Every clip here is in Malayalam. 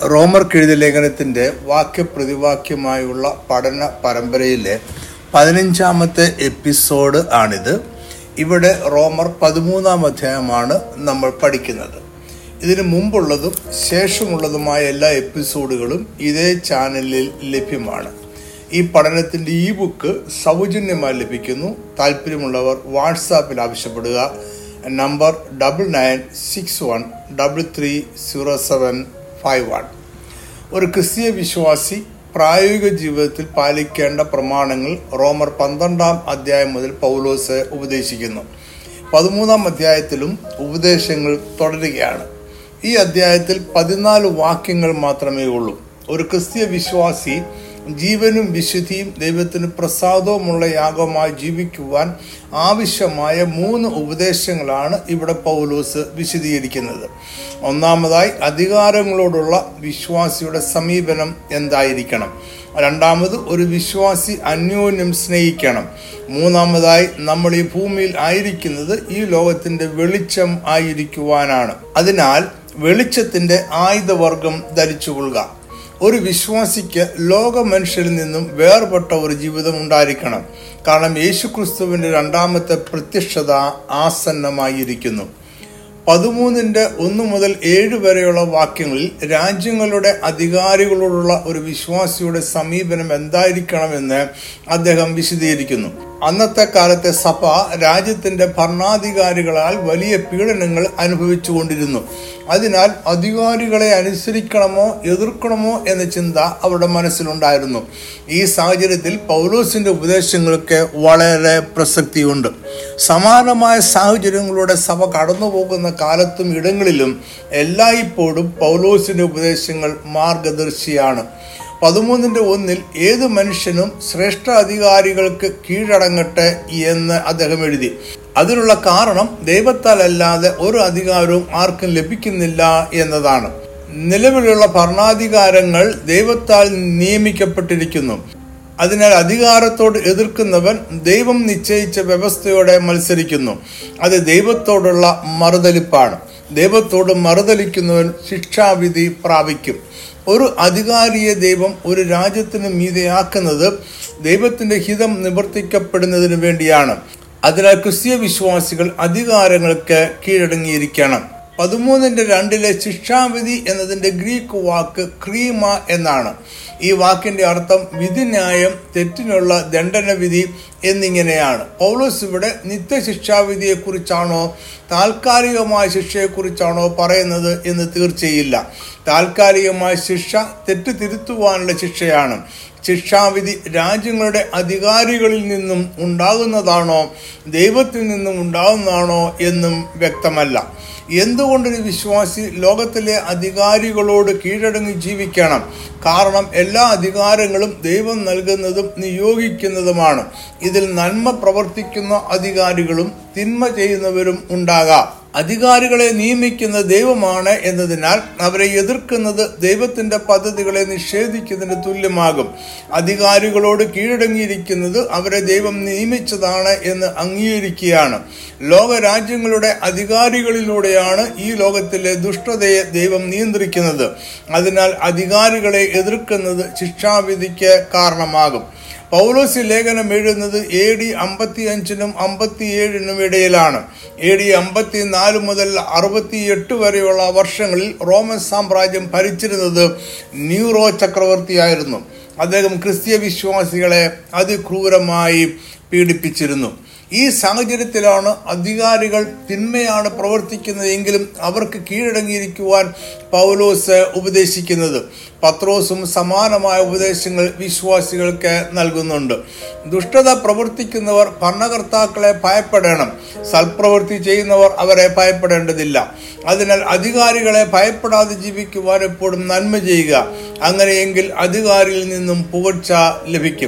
റോമർക്കെഴുതിയ ലേഖനത്തിന്റെ വാക്യപ്രതിവാക്യമായുള്ള പഠന പരമ്പരയിലെ പതിനഞ്ചാമത്തെ എപ്പിസോഡ് ആണിത് ഇവിടെ റോമർ പതിമൂന്നാം അധ്യായമാണ് നമ്മൾ പഠിക്കുന്നത് ഇതിനു മുമ്പുള്ളതും ശേഷമുള്ളതുമായ എല്ലാ എപ്പിസോഡുകളും ഇതേ ചാനലിൽ ലഭ്യമാണ് ഈ പഠനത്തിന്റെ ഈ ബുക്ക് സൗജന്യമായി ലഭിക്കുന്നു താല്പര്യമുള്ളവർ വാട്സാപ്പിൽ ആവശ്യപ്പെടുക number double nine six one double three zero seven five one ഒരു ക്രിസ്തീയ വിശ്വാസി പ്രായോഗിക ജീവിതത്തിൽ പാലിക്കേണ്ട പ്രമാണങ്ങൾ റോമർ പന്ത്രണ്ടാം അധ്യായം മുതൽ പൗലോസ് ഉപദേശിക്കുന്നു പതിമൂന്നാം അധ്യായത്തിലും ഉപദേശങ്ങൾ തുടരുകയാണ് ഈ അധ്യായത്തിൽ പതിനാല് വാക്യങ്ങൾ മാത്രമേ ഉള്ളൂ ഒരു ക്രിസ്തീയ വിശ്വാസി ജീവനും വിശുദ്ധിയും ദൈവത്തിന് പ്രസാദവുമുള്ള യാഗമായി ജീവിക്കുവാൻ ആവശ്യമായ മൂന്ന് ഉപദേശങ്ങളാണ് ഇവിടെ പൗലോസ് വിശദീകരിക്കുന്നത് ഒന്നാമതായി അധികാരങ്ങളോടുള്ള വിശ്വാസിയുടെ സമീപനം എന്തായിരിക്കണം രണ്ടാമത് ഒരു വിശ്വാസി അന്യോന്യം സ്നേഹിക്കണം മൂന്നാമതായി നമ്മൾ ഈ ഭൂമിയിൽ ആയിരിക്കുന്നത് ഈ ലോകത്തിന്റെ വെളിച്ചം ആയിരിക്കുവാനാണ് അതിനാൽ വെളിച്ചത്തിന്റെ ആയുധവർഗം ധരിച്ചുകൊള്ളുക ഒരു വിശ്വാസിക്ക് ലോക മനുഷ്യരിൽ നിന്നും വേർപെട്ട ഒരു ജീവിതം ഉണ്ടായിരിക്കണം കാരണം യേശുക്രിസ്തുവിന്റെ രണ്ടാമത്തെ പ്രത്യക്ഷത ആസന്നമായിരിക്കുന്നു പതിമൂന്നിന്റെ ഒന്ന് മുതൽ ഏഴ് വരെയുള്ള വാക്യങ്ങളിൽ രാജ്യങ്ങളുടെ അധികാരികളോടുള്ള ഒരു വിശ്വാസിയുടെ സമീപനം എന്തായിരിക്കണമെന്ന് അദ്ദേഹം വിശദീകരിക്കുന്നു അന്നത്തെ കാലത്തെ സഭ രാജ്യത്തിന്റെ ഭരണാധികാരികളാൽ വലിയ പീഡനങ്ങൾ അനുഭവിച്ചുകൊണ്ടിരുന്നു അതിനാൽ അധികാരികളെ അനുസരിക്കണമോ എതിർക്കണമോ എന്ന ചിന്ത അവരുടെ മനസ്സിലുണ്ടായിരുന്നു ഈ സാഹചര്യത്തിൽ പൗലോസിന്റെ ഉപദേശങ്ങൾക്ക് വളരെ പ്രസക്തിയുണ്ട് സമാനമായ സാഹചര്യങ്ങളുടെ സഭ കടന്നു പോകുന്ന കാലത്തും ഇടങ്ങളിലും എല്ലായ്പ്പോഴും പൗലോസിന്റെ ഉപദേശങ്ങൾ മാർഗദർശിയാണ് പതിമൂന്നിന്റെ ഒന്നിൽ ഏത് മനുഷ്യനും ശ്രേഷ്ഠ അധികാരികൾക്ക് കീഴടങ്ങട്ടെ എന്ന് അദ്ദേഹം എഴുതി അതിനുള്ള കാരണം ദൈവത്താൽ അല്ലാതെ ഒരു അധികാരവും ആർക്കും ലഭിക്കുന്നില്ല എന്നതാണ് നിലവിലുള്ള ഭരണാധികാരങ്ങൾ ദൈവത്താൽ നിയമിക്കപ്പെട്ടിരിക്കുന്നു അതിനാൽ അധികാരത്തോട് എതിർക്കുന്നവൻ ദൈവം നിശ്ചയിച്ച വ്യവസ്ഥയോടെ മത്സരിക്കുന്നു അത് ദൈവത്തോടുള്ള മറുതലിപ്പാണ് ദൈവത്തോട് മറുതലിക്കുന്നവൻ ശിക്ഷാവിധി പ്രാപിക്കും ഒരു അധികാരിയെ ദൈവം ഒരു രാജ്യത്തിന് മീതയാക്കുന്നത് ദൈവത്തിന്റെ ഹിതം നിവർത്തിക്കപ്പെടുന്നതിന് വേണ്ടിയാണ് അതിനാൽ ക്രിസ്തീയ വിശ്വാസികൾ അധികാരങ്ങൾക്ക് കീഴടങ്ങിയിരിക്കണം പതിമൂന്നിന്റെ രണ്ടിലെ ശിക്ഷാവിധി എന്നതിന്റെ ഗ്രീക്ക് വാക്ക് ക്രീമ എന്നാണ് ഈ വാക്കിന്റെ അർത്ഥം വിധിന്യായം തെറ്റിനുള്ള ദണ്ഡന വിധി എന്നിങ്ങനെയാണ് പൗലോസ് ഇവിടെ നിത്യശിക്ഷാവിധിയെ കുറിച്ചാണോ താൽക്കാലികമായ ശിക്ഷയെക്കുറിച്ചാണോ പറയുന്നത് എന്ന് തീർച്ചയില്ല താൽക്കാലികമായ ശിക്ഷ തെറ്റ് തിരുത്തുവാനുള്ള ശിക്ഷയാണ് ശിക്ഷാവിധി രാജ്യങ്ങളുടെ അധികാരികളിൽ നിന്നും ഉണ്ടാകുന്നതാണോ ദൈവത്തിൽ നിന്നും ഉണ്ടാകുന്നതാണോ എന്നും വ്യക്തമല്ല എന്തുകൊണ്ടൊരു വിശ്വാസി ലോകത്തിലെ അധികാരികളോട് കീഴടങ്ങി ജീവിക്കണം കാരണം എല്ലാ അധികാരങ്ങളും ദൈവം നൽകുന്നതും നിയോഗിക്കുന്നതുമാണ് ഇതിൽ നന്മ പ്രവർത്തിക്കുന്ന അധികാരികളും തിന്മ ചെയ്യുന്നവരും ഉണ്ടാകാം അധികാരികളെ നിയമിക്കുന്ന ദൈവമാണ് എന്നതിനാൽ അവരെ എതിർക്കുന്നത് ദൈവത്തിന്റെ പദ്ധതികളെ നിഷേധിക്കുന്നതിന് തുല്യമാകും അധികാരികളോട് കീഴടങ്ങിയിരിക്കുന്നത് അവരെ ദൈവം നിയമിച്ചതാണ് എന്ന് അംഗീകരിക്കുകയാണ് ലോകരാജ്യങ്ങളുടെ അധികാരികളിലൂടെയാണ് ഈ ലോകത്തിലെ ദുഷ്ടതയെ ദൈവം നിയന്ത്രിക്കുന്നത് അതിനാൽ അധികാരികളെ എതിർക്കുന്നത് ശിക്ഷാവിധിക്ക് കാരണമാകും പൗലോസ് ലേഖനം എഴുതുന്നത് എ ഡി അമ്പത്തി അഞ്ചിനും അമ്പത്തിയേഴിനും ഇടയിലാണ് എ ഡി അമ്പത്തിനാല് മുതൽ അറുപത്തിയെട്ട് വരെയുള്ള വർഷങ്ങളിൽ റോമൻ സാമ്രാജ്യം ഭരിച്ചിരുന്നത് ന്യൂറോ ചക്രവർത്തിയായിരുന്നു അദ്ദേഹം ക്രിസ്തീയ വിശ്വാസികളെ അതിക്രൂരമായി പീഡിപ്പിച്ചിരുന്നു ഈ സാഹചര്യത്തിലാണ് അധികാരികൾ തിന്മയാണ് പ്രവർത്തിക്കുന്നതെങ്കിലും അവർക്ക് കീഴടങ്ങിയിരിക്കുവാൻ പൗലോസ് ഉപദേശിക്കുന്നത് പത്രോസും സമാനമായ ഉപദേശങ്ങൾ വിശ്വാസികൾക്ക് നൽകുന്നുണ്ട് ദുഷ്ടത പ്രവർത്തിക്കുന്നവർ ഭരണകർത്താക്കളെ ഭയപ്പെടണം സൽപ്രവൃത്തി ചെയ്യുന്നവർ അവരെ ഭയപ്പെടേണ്ടതില്ല അതിനാൽ അധികാരികളെ ഭയപ്പെടാതെ ജീവിക്കുവാൻ എപ്പോഴും നന്മ ചെയ്യുക അങ്ങനെയെങ്കിൽ അധികാരിയിൽ നിന്നും പുകഴ്ച ലഭിക്കും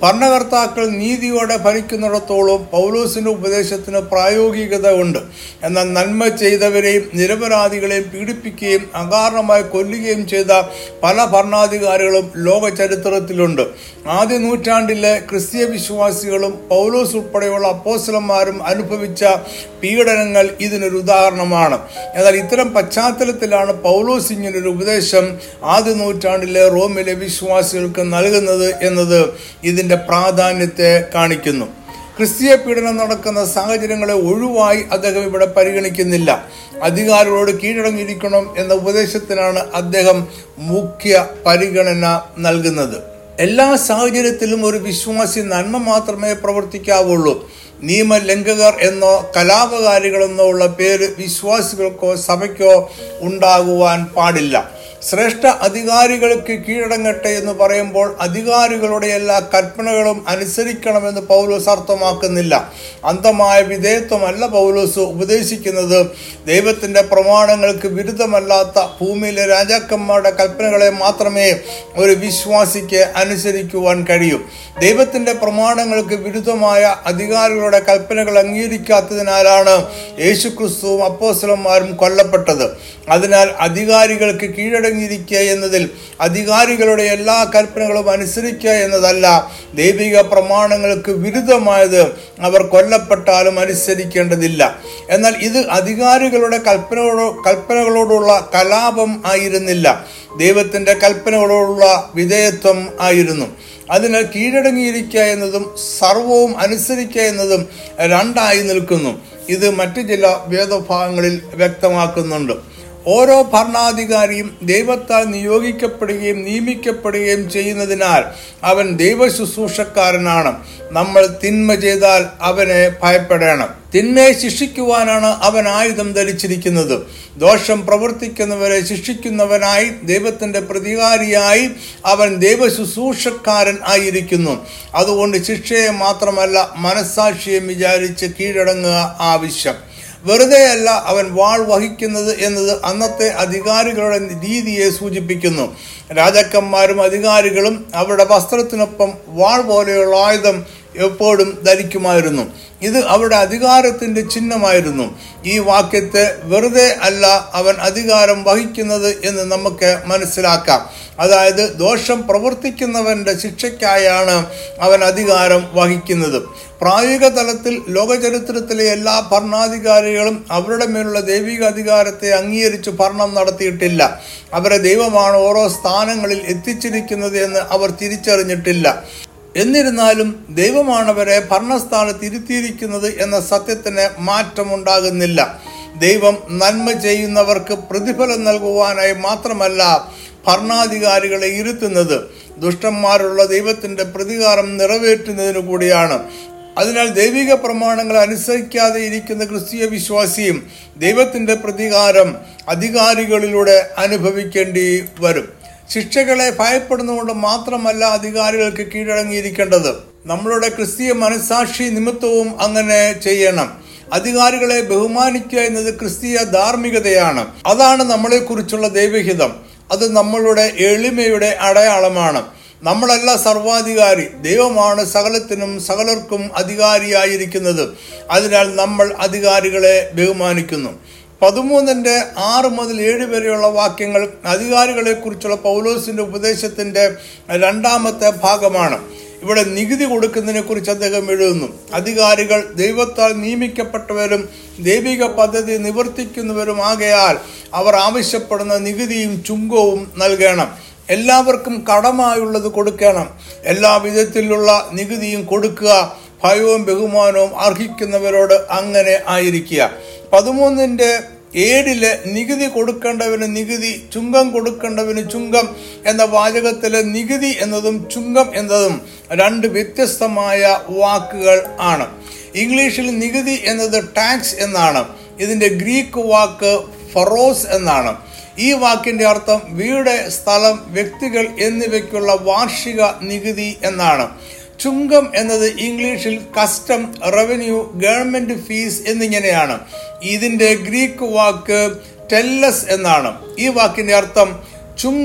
ഭരണകർത്താക്കൾ നീതിയോടെ ഭരിക്കുന്നിടത്തോളം പൗലോസിന്റെ ഉപദേശത്തിന് പ്രായോഗികത ഉണ്ട് എന്നാൽ നന്മ ചെയ്തവരെയും നിരപരാധികളെയും പീഡിപ്പിക്കുകയും അകാരണമായി കൊല്ലുകയും ചെയ്ത പല ഭരണാധികാരികളും ലോക ചരിത്രത്തിലുണ്ട് ആദ്യ നൂറ്റാണ്ടിലെ ക്രിസ്തീയ വിശ്വാസികളും പൗലോസ് ഉൾപ്പെടെയുള്ള അപ്പോസ്ലന്മാരും അനുഭവിച്ച പീഡനങ്ങൾ ഇതിനൊരു ഉദാഹരണമാണ് എന്നാൽ ഇത്തരം പശ്ചാത്തലത്തിലാണ് പൗലോസ് ഇങ്ങനൊരു ഉപദേശം ആദ്യ നൂറ്റാണ്ടിലെ റോമിലെ വിശ്വാസികൾക്ക് നൽകുന്നത് എന്നത് ഇതിന്റെ പ്രാധാന്യത്തെ കാണിക്കുന്നു ക്രിസ്തീയ പീഡനം നടക്കുന്ന സാഹചര്യങ്ങളെ ഒഴിവായി അദ്ദേഹം ഇവിടെ പരിഗണിക്കുന്നില്ല അധികാരികളോട് കീഴടങ്ങിയിരിക്കണം എന്ന ഉപദേശത്തിനാണ് അദ്ദേഹം മുഖ്യ പരിഗണന നൽകുന്നത് എല്ലാ സാഹചര്യത്തിലും ഒരു വിശ്വാസി നന്മ മാത്രമേ പ്രവർത്തിക്കാവുള്ളൂ നിയമലംഘകർ എന്നോ കലാപകാരികളെന്നോ ഉള്ള പേര് വിശ്വാസികൾക്കോ സഭയ്ക്കോ ഉണ്ടാകുവാൻ പാടില്ല ശ്രേഷ്ഠ അധികാരികൾക്ക് കീഴടങ്ങട്ടെ എന്ന് പറയുമ്പോൾ അധികാരികളുടെ എല്ലാ കൽപ്പനകളും അനുസരിക്കണമെന്ന് പൗലോസ് അർത്ഥമാക്കുന്നില്ല അന്ധമായ വിധേയത്വമല്ല പൗലോസ് ഉപദേശിക്കുന്നത് ദൈവത്തിന്റെ പ്രമാണങ്ങൾക്ക് വിരുദ്ധമല്ലാത്ത ഭൂമിയിലെ രാജാക്കന്മാരുടെ കൽപ്പനകളെ മാത്രമേ ഒരു വിശ്വാസിക്ക് അനുസരിക്കുവാൻ കഴിയൂ ദൈവത്തിന്റെ പ്രമാണങ്ങൾക്ക് വിരുദ്ധമായ അധികാരികളുടെ കൽപ്പനകൾ അംഗീകരിക്കാത്തതിനാലാണ് യേശുക്രിസ്തുവും അപ്പോസ്ലന്മാരും കൊല്ലപ്പെട്ടത് അതിനാൽ അധികാരികൾക്ക് കീഴടങ്ങിയിരിക്കുക എന്നതിൽ അധികാരികളുടെ എല്ലാ കൽപ്പനകളും അനുസരിക്കുക എന്നതല്ല ദൈവിക പ്രമാണങ്ങൾക്ക് വിരുദ്ധമായത് അവർ കൊല്ലപ്പെട്ടാലും അനുസരിക്കേണ്ടതില്ല എന്നാൽ ഇത് അധികാരികളുടെ കൽപ്പനകളോ കൽപ്പനകളോടുള്ള കലാപം ആയിരുന്നില്ല ദൈവത്തിന്റെ കൽപ്പനകളോടുള്ള വിധേയത്വം ആയിരുന്നു അതിനാൽ കീഴടങ്ങിയിരിക്കുക എന്നതും സർവവും അനുസരിക്കുക എന്നതും രണ്ടായി നിൽക്കുന്നു ഇത് മറ്റു ചില വേദഭാഗങ്ങളിൽ വ്യക്തമാക്കുന്നുണ്ട് ഓരോ ഭരണാധികാരിയും ദൈവത്താൽ നിയോഗിക്കപ്പെടുകയും നിയമിക്കപ്പെടുകയും ചെയ്യുന്നതിനാൽ അവൻ ദൈവ ശുശ്രൂഷക്കാരനാണ് നമ്മൾ തിന്മ ചെയ്താൽ അവനെ ഭയപ്പെടണം തിന്മയെ ശിക്ഷിക്കുവാനാണ് അവൻ ആയുധം ധരിച്ചിരിക്കുന്നത് ദോഷം പ്രവർത്തിക്കുന്നവരെ ശിക്ഷിക്കുന്നവനായി ദൈവത്തിന്റെ പ്രതികാരിയായി അവൻ ദൈവ ശുശ്രൂഷക്കാരൻ ആയിരിക്കുന്നു അതുകൊണ്ട് ശിക്ഷയെ മാത്രമല്ല മനസ്സാക്ഷിയെ വിചാരിച്ച് കീഴടങ്ങുക ആവശ്യം വെറുതെയല്ല അവൻ വാൾ വഹിക്കുന്നത് എന്നത് അന്നത്തെ അധികാരികളുടെ രീതിയെ സൂചിപ്പിക്കുന്നു രാജാക്കന്മാരും അധികാരികളും അവരുടെ വസ്ത്രത്തിനൊപ്പം വാൾ പോലെയുള്ള ആയുധം എപ്പോഴും ധരിക്കുമായിരുന്നു ഇത് അവരുടെ അധികാരത്തിന്റെ ചിഹ്നമായിരുന്നു ഈ വാക്യത്തെ വെറുതെ അല്ല അവൻ അധികാരം വഹിക്കുന്നത് എന്ന് നമുക്ക് മനസ്സിലാക്കാം അതായത് ദോഷം പ്രവർത്തിക്കുന്നവന്റെ ശിക്ഷയ്ക്കായാണ് അവൻ അധികാരം വഹിക്കുന്നത് പ്രായോഗിക തലത്തിൽ ലോകചരിത്രത്തിലെ എല്ലാ ഭരണാധികാരികളും അവരുടെ മേലുള്ള ദൈവിക അധികാരത്തെ അംഗീകരിച്ച് ഭരണം നടത്തിയിട്ടില്ല അവരെ ദൈവമാണ് ഓരോ സ്ഥാനങ്ങളിൽ എത്തിച്ചിരിക്കുന്നത് എന്ന് അവർ തിരിച്ചറിഞ്ഞിട്ടില്ല എന്നിരുന്നാലും ദൈവമാണവരെ ഭരണസ്ഥാനത്ത് ഇരുത്തിയിരിക്കുന്നത് എന്ന സത്യത്തിന് മാറ്റമുണ്ടാകുന്നില്ല ദൈവം നന്മ ചെയ്യുന്നവർക്ക് പ്രതിഫലം നൽകുവാനായി മാത്രമല്ല ഭരണാധികാരികളെ ഇരുത്തുന്നത് ദുഷ്ടന്മാരുള്ള ദൈവത്തിന്റെ പ്രതികാരം നിറവേറ്റുന്നതിനു കൂടിയാണ് അതിനാൽ ദൈവിക പ്രമാണങ്ങൾ അനുസരിക്കാതെ ഇരിക്കുന്ന ക്രിസ്തീയ വിശ്വാസിയും ദൈവത്തിന്റെ പ്രതികാരം അധികാരികളിലൂടെ അനുഭവിക്കേണ്ടി വരും ശിക്ഷകളെ ഭയപ്പെടുന്നതുകൊണ്ട് മാത്രമല്ല അധികാരികൾക്ക് കീഴടങ്ങിയിരിക്കേണ്ടത് നമ്മളുടെ ക്രിസ്തീയ മനസാക്ഷി നിമിത്തവും അങ്ങനെ ചെയ്യണം അധികാരികളെ ബഹുമാനിക്കുക എന്നത് ക്രിസ്തീയ ധാർമ്മികതയാണ് അതാണ് നമ്മളെക്കുറിച്ചുള്ള ദൈവഹിതം അത് നമ്മളുടെ എളിമയുടെ അടയാളമാണ് നമ്മളല്ല സർവാധികാരി ദൈവമാണ് സകലത്തിനും സകലർക്കും അധികാരിയായിരിക്കുന്നത് അതിനാൽ നമ്മൾ അധികാരികളെ ബഹുമാനിക്കുന്നു പതിമൂന്നിന്റെ ആറ് മുതൽ ഏഴ് വരെയുള്ള വാക്യങ്ങൾ അധികാരികളെക്കുറിച്ചുള്ള പൗലോസിന്റെ ഉപദേശത്തിന്റെ രണ്ടാമത്തെ ഭാഗമാണ് ഇവിടെ നികുതി കൊടുക്കുന്നതിനെ കുറിച്ച് അദ്ദേഹം എഴുതുന്നു അധികാരികൾ ദൈവത്താൽ നിയമിക്കപ്പെട്ടവരും ദൈവിക പദ്ധതി നിവർത്തിക്കുന്നവരും ആകയാൽ അവർ ആവശ്യപ്പെടുന്ന നികുതിയും ചുങ്കവും നൽകണം എല്ലാവർക്കും കടമായുള്ളത് കൊടുക്കണം എല്ലാ വിധത്തിലുള്ള നികുതിയും കൊടുക്കുക ഭയവും ബഹുമാനവും അർഹിക്കുന്നവരോട് അങ്ങനെ ആയിരിക്കുക പതിമൂന്നിന്റെ ഏഴില് നികുതി കൊടുക്കേണ്ടവന് നികുതി ചുങ്കം കൊടുക്കേണ്ടവന് ചുങ്കം എന്ന വാചകത്തിലെ നികുതി എന്നതും ചുങ്കം എന്നതും രണ്ട് വ്യത്യസ്തമായ വാക്കുകൾ ആണ് ഇംഗ്ലീഷിൽ നികുതി എന്നത് ടാക്സ് എന്നാണ് ഇതിന്റെ ഗ്രീക്ക് വാക്ക് ഫറോസ് എന്നാണ് ഈ വാക്കിന്റെ അർത്ഥം വീട് സ്ഥലം വ്യക്തികൾ എന്നിവയ്ക്കുള്ള വാർഷിക നികുതി എന്നാണ് ചുങ്കം എന്നത് ഇംഗ്ലീഷിൽ കസ്റ്റം റവന്യൂ ഗവൺമെന്റ് ഫീസ് എന്നിങ്ങനെയാണ് ഇതിന്റെ ഗ്രീക്ക് വാക്ക് ടെല്ലസ് എന്നാണ് ഈ വാക്കിന്റെ അർത്ഥം ചുങ്കം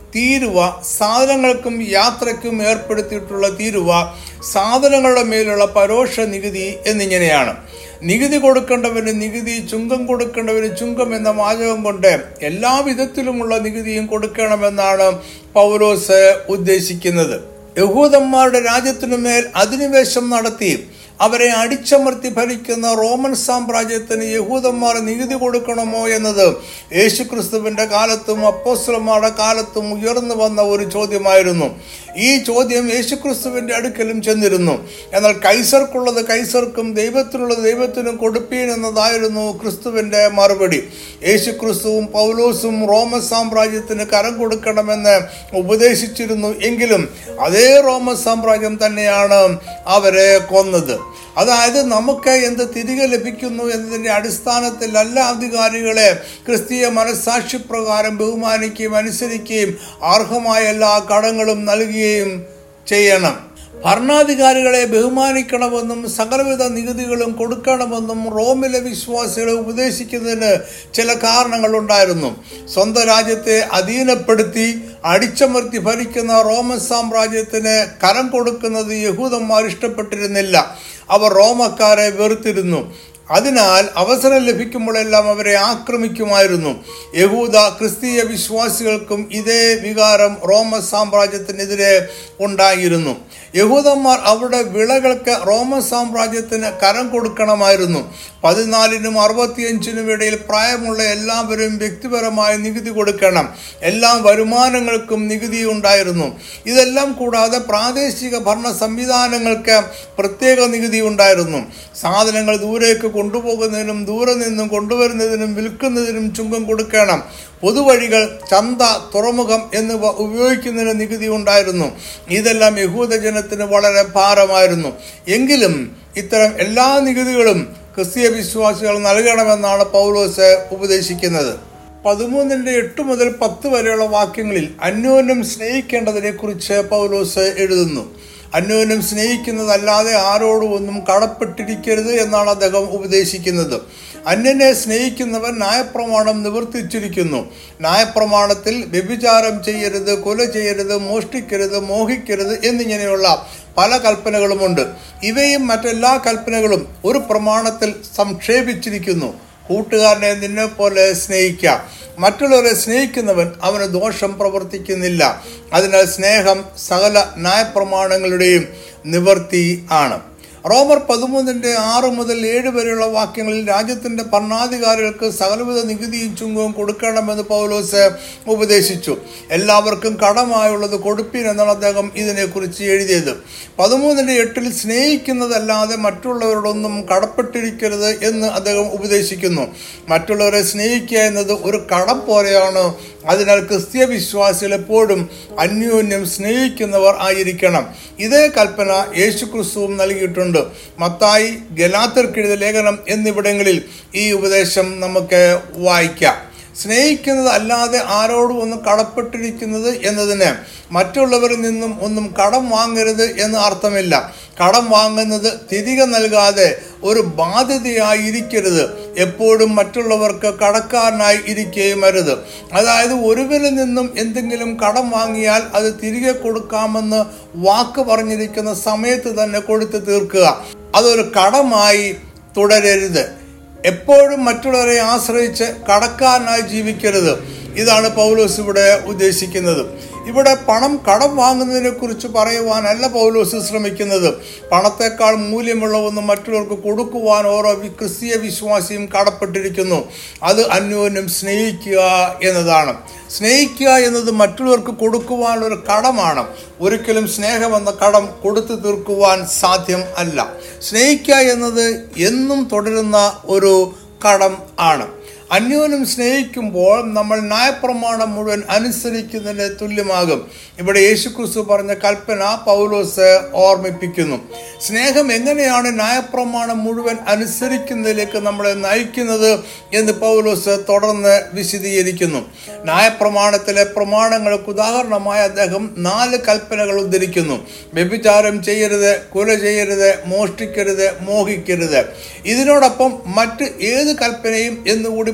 തീരുവ സാധനങ്ങൾക്കും യാത്രയ്ക്കും ഏർപ്പെടുത്തിയിട്ടുള്ള തീരുവ സാധനങ്ങളുടെ മേലുള്ള പരോക്ഷ നികുതി എന്നിങ്ങനെയാണ് നികുതി കൊടുക്കേണ്ടവന് നികുതി ചുങ്കം കൊടുക്കേണ്ടവന് ചുങ്കം എന്ന വാചകം കൊണ്ട് എല്ലാ വിധത്തിലുമുള്ള നികുതിയും കൊടുക്കണമെന്നാണ് പൗലോസ് ഉദ്ദേശിക്കുന്നത് യഹൂദന്മാരുടെ രാജ്യത്തിനുമേൽ അധിനിവേശം നടത്തി അവരെ അടിച്ചമർത്തി ഭരിക്കുന്ന റോമൻ സാമ്രാജ്യത്തിന് യഹൂദന്മാർ നികുതി കൊടുക്കണമോ എന്നത് യേശുക്രിസ്തുവിന്റെ കാലത്തും അപ്പോസ്ലന്മാരുടെ കാലത്തും ഉയർന്നു വന്ന ഒരു ചോദ്യമായിരുന്നു ഈ ചോദ്യം യേശുക്രിസ്തുവിന്റെ അടുക്കലും ചെന്നിരുന്നു എന്നാൽ കൈസർക്കുള്ളത് കൈസർക്കും ദൈവത്തിനുള്ളത് ദൈവത്തിനും കൊടുപ്പീൻ എന്നതായിരുന്നു ക്രിസ്തുവിന്റെ മറുപടി യേശുക്രിസ്തുവും പൗലോസും റോമൻ സാമ്രാജ്യത്തിന് കരം കൊടുക്കണമെന്ന് ഉപദേശിച്ചിരുന്നു എങ്കിലും അതേ റോമൻ സാമ്രാജ്യം തന്നെയാണ് അവരെ കൊന്നത് അതായത് നമുക്ക് എന്ത് തിരികെ ലഭിക്കുന്നു എന്നതിൻ്റെ അടിസ്ഥാനത്തിലല്ല അധികാരികളെ ക്രിസ്തീയ മനസ്സാക്ഷി പ്രകാരം ബഹുമാനിക്കുകയും അനുസരിക്കുകയും അർഹമായ എല്ലാ കടങ്ങളും നൽകുകയും ചെയ്യണം ഭരണാധികാരികളെ ബഹുമാനിക്കണമെന്നും സകലവിധ നികുതികളും കൊടുക്കണമെന്നും റോമിലെ വിശ്വാസികളെ ഉപദേശിക്കുന്നതിന് ചില കാരണങ്ങളുണ്ടായിരുന്നു സ്വന്തം രാജ്യത്തെ അധീനപ്പെടുത്തി അടിച്ചമർത്തി ഭരിക്കുന്ന റോമൻ സാമ്രാജ്യത്തിന് കരം കൊടുക്കുന്നത് യഹൂദന്മാർ ഇഷ്ടപ്പെട്ടിരുന്നില്ല അവർ റോമക്കാരെ വെറുത്തിരുന്നു അതിനാൽ അവസരം ലഭിക്കുമ്പോഴെല്ലാം അവരെ ആക്രമിക്കുമായിരുന്നു യഹൂദ ക്രിസ്തീയ വിശ്വാസികൾക്കും ഇതേ വികാരം റോമ സാമ്രാജ്യത്തിനെതിരെ ഉണ്ടായിരുന്നു യഹൂദന്മാർ അവരുടെ വിളകൾക്ക് റോമൻ സാമ്രാജ്യത്തിന് കരം കൊടുക്കണമായിരുന്നു പതിനാലിനും അറുപത്തിയഞ്ചിനും ഇടയിൽ പ്രായമുള്ള എല്ലാവരും വ്യക്തിപരമായ നികുതി കൊടുക്കണം എല്ലാ വരുമാനങ്ങൾക്കും നികുതി ഉണ്ടായിരുന്നു ഇതെല്ലാം കൂടാതെ പ്രാദേശിക ഭരണ സംവിധാനങ്ങൾക്ക് പ്രത്യേക നികുതി ഉണ്ടായിരുന്നു സാധനങ്ങൾ ദൂരേക്ക് കൊണ്ടുപോകുന്നതിനും ദൂരെ നിന്നും കൊണ്ടുവരുന്നതിനും വിൽക്കുന്നതിനും ചുങ്കം കൊടുക്കണം പൊതുവഴികൾ ചന്ത തുറമുഖം എന്നിവ ഉപയോഗിക്കുന്നതിന് നികുതി ഉണ്ടായിരുന്നു ഇതെല്ലാം യഹൂദജനത്തിന് വളരെ ഭാരമായിരുന്നു എങ്കിലും ഇത്തരം എല്ലാ നികുതികളും ക്രിസ്തീയ വിശ്വാസികൾ നൽകണമെന്നാണ് പൗലോസ് ഉപദേശിക്കുന്നത് പതിമൂന്നിന്റെ എട്ട് മുതൽ പത്ത് വരെയുള്ള വാക്യങ്ങളിൽ അന്യോന്യം സ്നേഹിക്കേണ്ടതിനെ കുറിച്ച് പൗലോസ് എഴുതുന്നു അന്യോന്യം സ്നേഹിക്കുന്നതല്ലാതെ ആരോടും ഒന്നും കടപ്പെട്ടിരിക്കരുത് എന്നാണ് അദ്ദേഹം ഉപദേശിക്കുന്നത് അന്യനെ സ്നേഹിക്കുന്നവൻ ന്യായപ്രമാണം നിവർത്തിച്ചിരിക്കുന്നു ന്യായപ്രമാണത്തിൽ വ്യഭിചാരം ചെയ്യരുത് കൊല ചെയ്യരുത് മോഷ്ടിക്കരുത് മോഹിക്കരുത് എന്നിങ്ങനെയുള്ള പല കൽപ്പനകളുമുണ്ട് ഇവയും മറ്റെല്ലാ കൽപ്പനകളും ഒരു പ്രമാണത്തിൽ സംക്ഷേപിച്ചിരിക്കുന്നു കൂട്ടുകാരനെ നിന്നെ പോലെ സ്നേഹിക്കാം മറ്റുള്ളവരെ സ്നേഹിക്കുന്നവൻ അവന് ദോഷം പ്രവർത്തിക്കുന്നില്ല അതിനാൽ സ്നേഹം സകല ന്യായപ്രമാണങ്ങളുടെയും നിവർത്തി ആണ് റോമർ പതിമൂന്നിന്റെ ആറ് മുതൽ ഏഴ് വരെയുള്ള വാക്യങ്ങളിൽ രാജ്യത്തിന്റെ ഭരണാധികാരികൾക്ക് സകലവിധ നികുതിയും ചുങ്കവും കൊടുക്കണമെന്ന് പൗലോസ് ഉപദേശിച്ചു എല്ലാവർക്കും കടമായുള്ളത് കൊടുപ്പീൻ എന്നാണ് അദ്ദേഹം ഇതിനെക്കുറിച്ച് എഴുതിയത് പതിമൂന്നിന്റെ എട്ടിൽ സ്നേഹിക്കുന്നതല്ലാതെ മറ്റുള്ളവരോടൊന്നും കടപ്പെട്ടിരിക്കരുത് എന്ന് അദ്ദേഹം ഉപദേശിക്കുന്നു മറ്റുള്ളവരെ സ്നേഹിക്കുക എന്നത് ഒരു കടം പോലെയാണ് അതിനാൽ ക്രിസ്തീയ വിശ്വാസികൾ എപ്പോഴും അന്യോന്യം സ്നേഹിക്കുന്നവർ ആയിരിക്കണം ഇതേ കൽപ്പന യേശു ക്രിസ്തുവും നൽകിയിട്ടുണ്ട് മത്തായി ഗലാത്തർക്കെഴുതിയ ലേഖനം എന്നിവിടങ്ങളിൽ ഈ ഉപദേശം നമുക്ക് വായിക്കാം സ്നേഹിക്കുന്നത് അല്ലാതെ ആരോടും ഒന്നും കടപ്പെട്ടിരിക്കുന്നത് എന്നതിന് മറ്റുള്ളവരിൽ നിന്നും ഒന്നും കടം വാങ്ങരുത് എന്ന് അർത്ഥമില്ല കടം വാങ്ങുന്നത് തിരികെ നൽകാതെ ഒരു ബാധ്യതയായി ഇരിക്കരുത് എപ്പോഴും മറ്റുള്ളവർക്ക് കടക്കാരനായി ഇരിക്കുകയും അരുത് അതായത് ഒരുവരിൽ നിന്നും എന്തെങ്കിലും കടം വാങ്ങിയാൽ അത് തിരികെ കൊടുക്കാമെന്ന് വാക്ക് പറഞ്ഞിരിക്കുന്ന സമയത്ത് തന്നെ കൊടുത്തു തീർക്കുക അതൊരു കടമായി തുടരരുത് എപ്പോഴും മറ്റുള്ളവരെ ആശ്രയിച്ച് കടക്കാരനായി ജീവിക്കരുത് ഇതാണ് പൗലോസ് ഇവിടെ ഉദ്ദേശിക്കുന്നത് ഇവിടെ പണം കടം വാങ്ങുന്നതിനെ കുറിച്ച് പറയുവാനല്ല പൗലോസ് ശ്രമിക്കുന്നത് പണത്തെക്കാൾ മൂല്യമുള്ള ഒന്ന് മറ്റുള്ളവർക്ക് കൊടുക്കുവാൻ ഓരോ വി- ക്രിസ്തീയ വിശ്വാസിയും കടപ്പെട്ടിരിക്കുന്നു അത് അന്യോന്യം സ്നേഹിക്കുക എന്നതാണ് സ്നേഹിക്കുക എന്നത് മറ്റുള്ളവർക്ക് കൊടുക്കുവാനുള്ള ഒരു കടമാണ് ഒരിക്കലും സ്നേഹമെന്ന കടം കൊടുത്തു തീർക്കുവാൻ സാധ്യം അല്ല സ്നേഹിക്കുക എന്നത് എന്നും തുടരുന്ന ഒരു കടം ആണ് അന്യോന്യം സ്നേഹിക്കുമ്പോൾ നമ്മൾ ന്യായപ്രമാണം മുഴുവൻ അനുസരിക്കുന്നതിന് തുല്യമാകും ഇവിടെ യേശുക്രിസ്തു പറഞ്ഞ കൽപ്പന പൗലോസ് ഓർമ്മിപ്പിക്കുന്നു സ്നേഹം എങ്ങനെയാണ് ന്യായപ്രമാണം മുഴുവൻ അനുസരിക്കുന്നതിലേക്ക് നമ്മളെ നയിക്കുന്നത് എന്ന് പൗലോസ് തുടർന്ന് വിശദീകരിക്കുന്നു ന്യായപ്രമാണത്തിലെ പ്രമാണങ്ങൾക്ക് ഉദാഹരണമായി അദ്ദേഹം നാല് കൽപ്പനകൾ ഉദ്ധരിക്കുന്നു വ്യഭിചാരം ചെയ്യരുത് കൊല ചെയ്യരുത് മോഷ്ടിക്കരുത് മോഹിക്കരുത് ഇതിനോടൊപ്പം മറ്റ് ഏത് കൽപ്പനയും എന്നുകൂടി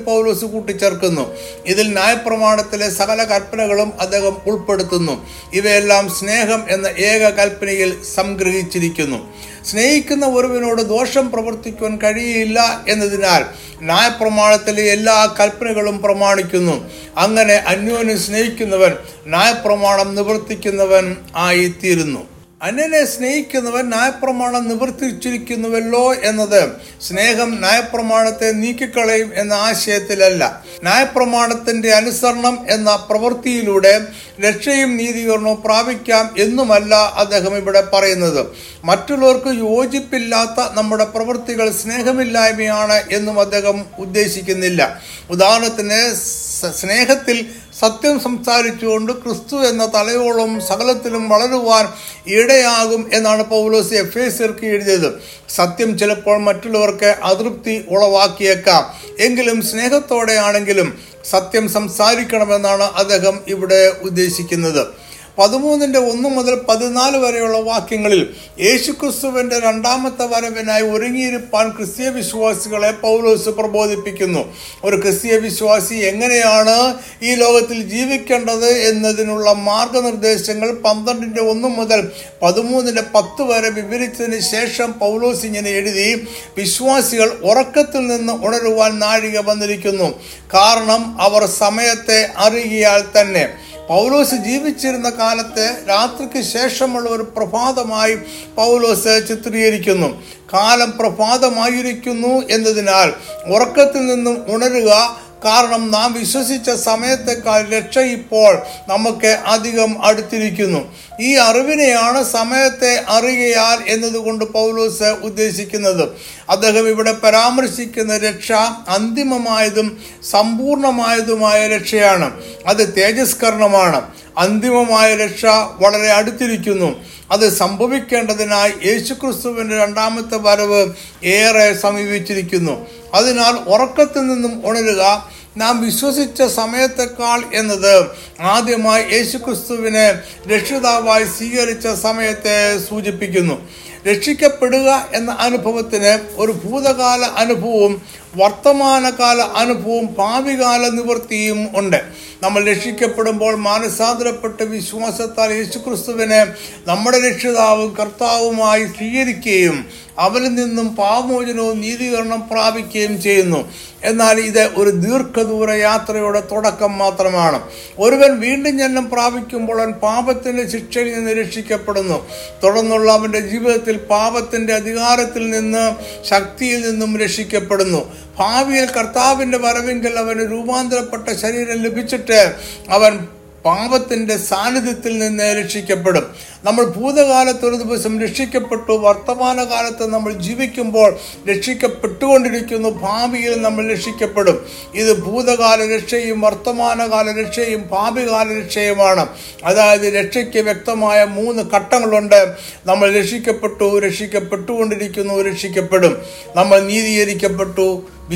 പൗലോസ് കൂട്ടിച്ചേർക്കുന്നു ഇതിൽ ന്യായപ്രമാണത്തിലെ സകല കൽപ്പനകളും അദ്ദേഹം ഉൾപ്പെടുത്തുന്നു ഇവയെല്ലാം സ്നേഹം എന്ന ഏക കൽപ്പനയിൽ സംഗ്രഹിച്ചിരിക്കുന്നു സ്നേഹിക്കുന്ന ഒരുവനോട് ദോഷം പ്രവർത്തിക്കുവാൻ കഴിയില്ല എന്നതിനാൽ ന്യായപ്രമാണത്തിലെ എല്ലാ കൽപ്പനകളും പ്രമാണിക്കുന്നു അങ്ങനെ അന്യോന്യം സ്നേഹിക്കുന്നവൻ ന്യായപ്രമാണം നിവർത്തിക്കുന്നവൻ ആയിത്തീരുന്നു അന്യനെ സ്നേഹിക്കുന്നവൻ ന്യായപ്രമാണം നിവർത്തിച്ചിരിക്കുന്നുവല്ലോ എന്നത് സ്നേഹം ന്യായപ്രമാണത്തെ നീക്കിക്കളയും എന്ന ആശയത്തിലല്ല ന്യായപ്രമാണത്തിന്റെ അനുസരണം എന്ന പ്രവൃത്തിയിലൂടെ രക്ഷയും നീതീകരണവും പ്രാപിക്കാം എന്നുമല്ല അദ്ദേഹം ഇവിടെ പറയുന്നത് മറ്റുള്ളവർക്ക് യോജിപ്പില്ലാത്ത നമ്മുടെ പ്രവൃത്തികൾ സ്നേഹമില്ലായ്മയാണ് എന്നും അദ്ദേഹം ഉദ്ദേശിക്കുന്നില്ല ഉദാഹരണത്തിന് സ- സ്നേഹത്തിൽ സത്യം സംസാരിച്ചുകൊണ്ട് ക്രിസ്തു എന്ന തലയോളം സകലത്തിലും വളരുവാൻ ഇടയാകും എന്നാണ് പൗലോസ് എഫ് എസിർക്ക് എഴുതിയത് സത്യം ചിലപ്പോൾ മറ്റുള്ളവർക്ക് അതൃപ്തി ഉളവാക്കിയേക്കാം എങ്കിലും സ്നേഹത്തോടെയാണെങ്കിലും സത്യം സംസാരിക്കണമെന്നാണ് അദ്ദേഹം ഇവിടെ ഉദ്ദേശിക്കുന്നത് പതിമൂന്നിന്റെ ഒന്ന് മുതൽ പതിനാല് വരെയുള്ള വാക്യങ്ങളിൽ യേശുക്രിസ്തുവിന്റെ രണ്ടാമത്തെ വരവിനായി ഒരുങ്ങിയിരിപ്പാൻ ക്രിസ്തീയ വിശ്വാസികളെ പൗലോസ് പ്രബോധിപ്പിക്കുന്നു ഒരു ക്രിസ്തീയ വിശ്വാസി എങ്ങനെയാണ് ഈ ലോകത്തിൽ ജീവിക്കേണ്ടത് എന്നതിനുള്ള മാർഗനിർദ്ദേശങ്ങൾ പന്ത്രണ്ടിന്റെ ഒന്ന് മുതൽ പതിമൂന്നിന്റെ പത്ത് വരെ വിവരിച്ചതിന് ശേഷം പൗലോസ് ഇങ്ങനെ എഴുതി വിശ്വാസികൾ ഉറക്കത്തിൽ നിന്ന് ഉണരുവാൻ നാഴിക വന്നിരിക്കുന്നു കാരണം അവർ സമയത്തെ അറിയിയാൽ തന്നെ പൗലോസ് ജീവിച്ചിരുന്ന കാലത്തെ രാത്രിക്ക് ശേഷമുള്ള ഒരു പ്രഭാതമായി പൗലോസ് ചിത്രീകരിക്കുന്നു കാലം പ്രഭാതമായിരിക്കുന്നു എന്നതിനാൽ ഉറക്കത്തിൽ നിന്നും ഉണരുക കാരണം നാം വിശ്വസിച്ച സമയത്തെക്കാൾ രക്ഷ ഇപ്പോൾ നമുക്ക് അധികം അടുത്തിരിക്കുന്നു ഈ അറിവിനെയാണ് സമയത്തെ അറിയയാൽ എന്നതുകൊണ്ട് പൗലോസ് ഉദ്ദേശിക്കുന്നത് അദ്ദേഹം ഇവിടെ പരാമർശിക്കുന്ന രക്ഷ അന്തിമമായതും സമ്പൂർണമായതുമായ രക്ഷയാണ് അത് തേജസ്കരണമാണ് അന്തിമമായ രക്ഷ വളരെ അടുത്തിരിക്കുന്നു അത് സംഭവിക്കേണ്ടതിനായി യേശുക്രിസ്തുവിന്റെ രണ്ടാമത്തെ വരവ് ഏറെ സമീപിച്ചിരിക്കുന്നു അതിനാൽ ഉറക്കത്തിൽ നിന്നും ഉണരുക നാം വിശ്വസിച്ച സമയത്തെക്കാൾ എന്നത് ആദ്യമായി യേശുക്രിസ്തുവിനെ രക്ഷിതാവായി സ്വീകരിച്ച സമയത്തെ സൂചിപ്പിക്കുന്നു രക്ഷിക്കപ്പെടുക എന്ന അനുഭവത്തിന് ഒരു ഭൂതകാല അനുഭവവും വർത്തമാനകാല അനുഭവവും ഭാവികാല നിവൃത്തിയും ഉണ്ട് നമ്മൾ രക്ഷിക്കപ്പെടുമ്പോൾ മാനസാന്തരപ്പെട്ട് വിശ്വാസത്താൽ യേശുക്രിസ്തുവിനെ നമ്മുടെ രക്ഷിതാവും കർത്താവുമായി സ്വീകരിക്കുകയും അവരിൽ നിന്നും പാവമോചനവും നീതീകരണം പ്രാപിക്കുകയും ചെയ്യുന്നു എന്നാൽ ഇത് ഒരു ദീർഘദൂര യാത്രയുടെ തുടക്കം മാത്രമാണ് ഒരുവൻ വീണ്ടും ജന്മം പ്രാപിക്കുമ്പോൾ അവൻ പാപത്തിന്റെ ശിക്ഷയിൽ നിന്ന് രക്ഷിക്കപ്പെടുന്നു തുടർന്നുള്ള അവന്റെ ജീവിതത്തിൽ പാപത്തിന്റെ അധികാരത്തിൽ നിന്ന് ശക്തിയിൽ നിന്നും രക്ഷിക്കപ്പെടുന്നു ഭാവിയിൽ കർത്താവിന്റെ വരവെങ്കിൽ അവന് രൂപാന്തരപ്പെട്ട ശരീരം ലഭിച്ചിട്ട് അവൻ പാപത്തിന്റെ സാന്നിധ്യത്തിൽ നിന്ന് രക്ഷിക്കപ്പെടും നമ്മൾ ഭൂതകാലത്ത് ഒരു ദിവസം രക്ഷിക്കപ്പെട്ടു വർത്തമാനകാലത്ത് നമ്മൾ ജീവിക്കുമ്പോൾ രക്ഷിക്കപ്പെട്ടുകൊണ്ടിരിക്കുന്നു ഭാവിയിൽ നമ്മൾ രക്ഷിക്കപ്പെടും ഇത് ഭൂതകാല രക്ഷയും വർത്തമാനകാല രക്ഷയും ഭാവികാല രക്ഷയുമാണ് അതായത് രക്ഷയ്ക്ക് വ്യക്തമായ മൂന്ന് ഘട്ടങ്ങളുണ്ട് നമ്മൾ രക്ഷിക്കപ്പെട്ടു രക്ഷിക്കപ്പെട്ടുകൊണ്ടിരിക്കുന്നു രക്ഷിക്കപ്പെടും നമ്മൾ നീതീകരിക്കപ്പെട്ടു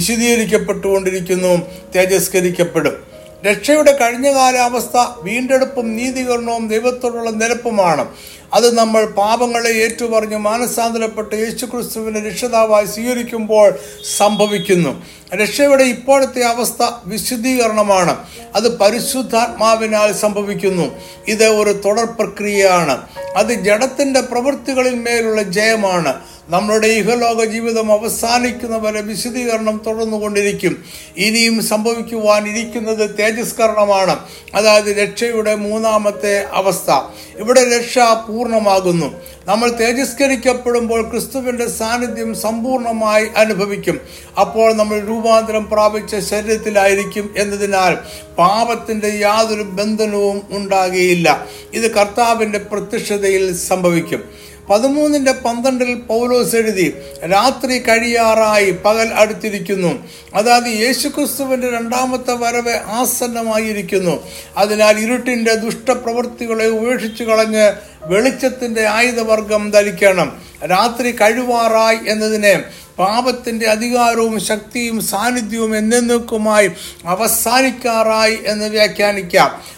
വിശദീകരിക്കപ്പെട്ടുകൊണ്ടിരിക്കുന്നു തേജസ്കരിക്കപ്പെടും രക്ഷയുടെ കഴിഞ്ഞകാല അവസ്ഥ വീണ്ടെടുപ്പും നീതീകരണവും ദൈവത്തോടുള്ള നിരപ്പുമാണ് അത് നമ്മൾ പാപങ്ങളെ ഏറ്റുപറഞ്ഞ് മാനസാന്തരപ്പെട്ട് യേശുക്രിസ്തുവിനെ രക്ഷിതാവായി സ്വീകരിക്കുമ്പോൾ സംഭവിക്കുന്നു രക്ഷയുടെ ഇപ്പോഴത്തെ അവസ്ഥ വിശുദ്ധീകരണമാണ് അത് പരിശുദ്ധാത്മാവിനാൽ സംഭവിക്കുന്നു ഇത് ഒരു തുടർ പ്രക്രിയയാണ് അത് ജഡത്തിന്റെ പ്രവൃത്തികളിൽ മേലുള്ള ജയമാണ് നമ്മളുടെ ഇഹലോക ജീവിതം അവസാനിക്കുന്നവരെ വിശദീകരണം തുടർന്നുകൊണ്ടിരിക്കും ഇനിയും സംഭവിക്കുവാനിരിക്കുന്നത് തേജസ്കരണമാണ് അതായത് രക്ഷയുടെ മൂന്നാമത്തെ അവസ്ഥ ഇവിടെ രക്ഷ പൂർണ്ണമാകുന്നു നമ്മൾ തേജസ്കരിക്കപ്പെടുമ്പോൾ ക്രിസ്തുവിന്റെ സാന്നിധ്യം സമ്പൂർണ്ണമായി അനുഭവിക്കും അപ്പോൾ നമ്മൾ രൂപാന്തരം പ്രാപിച്ച ശരീരത്തിലായിരിക്കും എന്നതിനാൽ പാപത്തിന്റെ യാതൊരു ബന്ധനവും ഉണ്ടാകുകയില്ല ഇത് കർത്താവിന്റെ പ്രത്യക്ഷതയിൽ സംഭവിക്കും പതിമൂന്നിന്റെ പന്ത്രണ്ടിൽ പൗലോസ് എഴുതി രാത്രി കഴിയാറായി പകൽ അടുത്തിരിക്കുന്നു അതായത് യേശുക്രിസ്തുവിന്റെ രണ്ടാമത്തെ വരവ് ആസന്നമായിരിക്കുന്നു അതിനാൽ ഇരുട്ടിന്റെ ദുഷ്ടപ്രവൃത്തികളെ ഉപേക്ഷിച്ചു കളഞ്ഞ് വെളിച്ചത്തിന്റെ ആയുധവർഗം ധരിക്കണം രാത്രി കഴിവാറായി എന്നതിനെ പാപത്തിന്റെ അധികാരവും ശക്തിയും സാന്നിധ്യവും എന്നേക്കുമായി അവസാനിക്കാറായി എന്ന് വ്യാഖ്യാനിക്കാം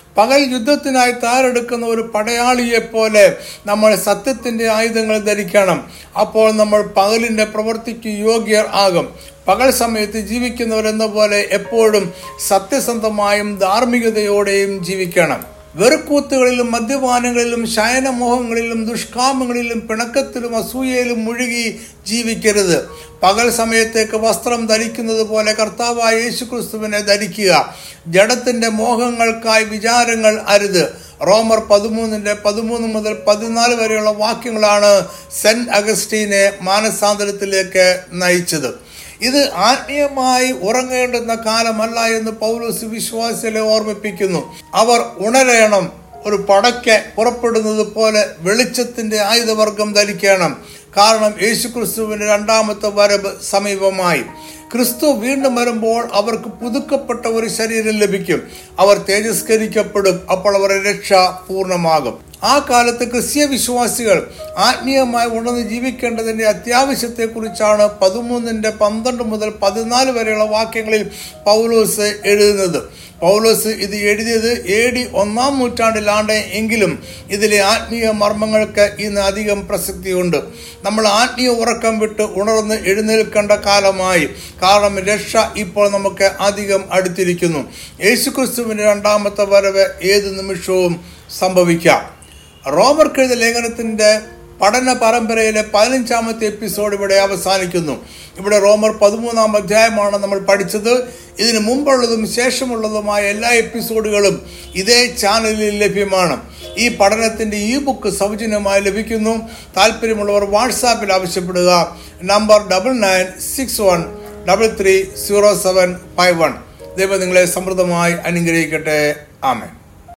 പകൽ യുദ്ധത്തിനായി തയ്യാറെടുക്കുന്ന ഒരു പടയാളിയെ പോലെ നമ്മൾ സത്യത്തിന്റെ ആയുധങ്ങൾ ധരിക്കണം അപ്പോൾ നമ്മൾ പകലിന്റെ പ്രവൃത്തിക്ക് യോഗ്യർ ആകും പകൽ സമയത്ത് ജീവിക്കുന്നവരെന്ന പോലെ എപ്പോഴും സത്യസന്ധമായും ധാർമ്മികതയോടെയും ജീവിക്കണം വെറുക്കൂത്തുകളിലും മദ്യപാനങ്ങളിലും ശയനമോഹങ്ങളിലും ദുഷ്കാമങ്ങളിലും പിണക്കത്തിലും അസൂയയിലും മുഴുകി ജീവിക്കരുത് പകൽ സമയത്തേക്ക് വസ്ത്രം ധരിക്കുന്നത് പോലെ കർത്താവായ യേശുക്രിസ്തുവിനെ ധരിക്കുക ജഡത്തിന്റെ മോഹങ്ങൾക്കായി വിചാരങ്ങൾ അരുത് റോമർ പതിമൂന്നിന്റെ പതിമൂന്ന് മുതൽ പതിനാല് വരെയുള്ള വാക്യങ്ങളാണ് സെന്റ് അഗസ്റ്റീനെ മാനസാന്തരത്തിലേക്ക് നയിച്ചത് ഇത് ആത്മീയമായി ഉറങ്ങേണ്ടുന്ന കാലമല്ല എന്ന് പൗലോസ് വിശ്വാസികളെ ഓർമ്മിപ്പിക്കുന്നു അവർ ഉണരണം ഒരു പടയ്ക്ക് പുറപ്പെടുന്നത് പോലെ വെളിച്ചത്തിന്റെ ആയുധവർഗം ധരിക്കണം കാരണം യേശുക്രിസ്തുവിന്റെ രണ്ടാമത്തെ വരവ് സമീപമായി ക്രിസ്തു വീണ്ടും വരുമ്പോൾ അവർക്ക് പുതുക്കപ്പെട്ട ഒരു ശരീരം ലഭിക്കും അവർ തേജസ്കരിക്കപ്പെടും അപ്പോൾ അവരുടെ രക്ഷ പൂർണ്ണമാകും ആ കാലത്ത് ക്രിസ്തീയ വിശ്വാസികൾ ആത്മീയമായി ഉണർന്ന് ജീവിക്കേണ്ടതിന്റെ അത്യാവശ്യത്തെക്കുറിച്ചാണ് പതിമൂന്നിന്റെ പന്ത്രണ്ട് മുതൽ പതിനാല് വരെയുള്ള വാക്യങ്ങളിൽ പൗലോസ് എഴുതുന്നത് പൗലോസ് ഇത് എഴുതിയത് എ ഡി ഒന്നാം നൂറ്റാണ്ടിലാണ് എങ്കിലും ഇതിലെ ആത്മീയ മർമ്മങ്ങൾക്ക് ഇന്ന് അധികം പ്രസക്തിയുണ്ട് നമ്മൾ ആത്മീയ ഉറക്കം വിട്ട് ഉണർന്ന് എഴുന്നേൽക്കേണ്ട കാലമായി കാരണം രക്ഷ ഇപ്പോൾ നമുക്ക് അധികം അടുത്തിരിക്കുന്നു യേശുക്രിസ്തുവിന്റെ രണ്ടാമത്തെ വരവ് ഏത് നിമിഷവും സംഭവിക്കാം റോമർക്കെഴുത ലേഖനത്തിന്റെ പഠന പരമ്പരയിലെ പതിനഞ്ചാമത്തെ എപ്പിസോഡ് ഇവിടെ അവസാനിക്കുന്നു ഇവിടെ റോമർ പതിമൂന്നാം അധ്യായമാണ് നമ്മൾ പഠിച്ചത് ഇതിന് മുമ്പുള്ളതും ശേഷമുള്ളതുമായ എല്ലാ എപ്പിസോഡുകളും ഇതേ ചാനലിൽ ലഭ്യമാണ് ഈ പഠനത്തിന്റെ ഈ ബുക്ക് സൗജന്യമായി ലഭിക്കുന്നു താല്പര്യമുള്ളവർ വാട്സാപ്പിൽ ആവശ്യപ്പെടുക number double nine six one double three zero seven five one ദൈവം നിങ്ങളെ സമൃദ്ധമായി അനുഗ്രഹിക്കട്ടെ ആമേൻ